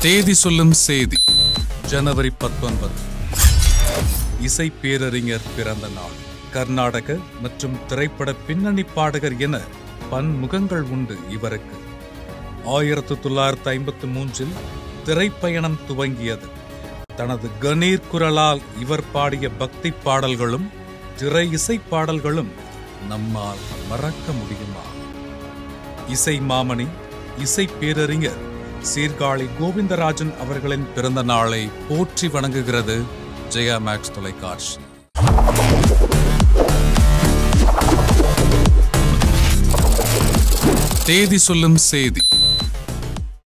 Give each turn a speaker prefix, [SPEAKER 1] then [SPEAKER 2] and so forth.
[SPEAKER 1] தேதி சொல்லும் செய்தி ஜனவரி பத்தொன்பது இசை பேரறிஞர் பிறந்த நாள் கர்நாடக மற்றும் திரைப்பட பின்னணி பாடகர் என பன்முகங்கள் உண்டு இவருக்கு ஆயிரத்து தொள்ளாயிரத்து ஐம்பத்து மூன்றில் திரைப்பயணம் துவங்கியது தனது கணீர் குரலால் இவர் பாடிய பக்தி பாடல்களும் திரை இசை பாடல்களும் நம்மால் மறக்க முடியுமா இசை மாமணி இசை பேரறிஞர் சீர்காழி கோவிந்தராஜன் அவர்களின் பிறந்த நாளை போற்றி வணங்குகிறது ஜெயா மேக்ஸ் தொலைக்காட்சி தேதி சொல்லும் செய்தி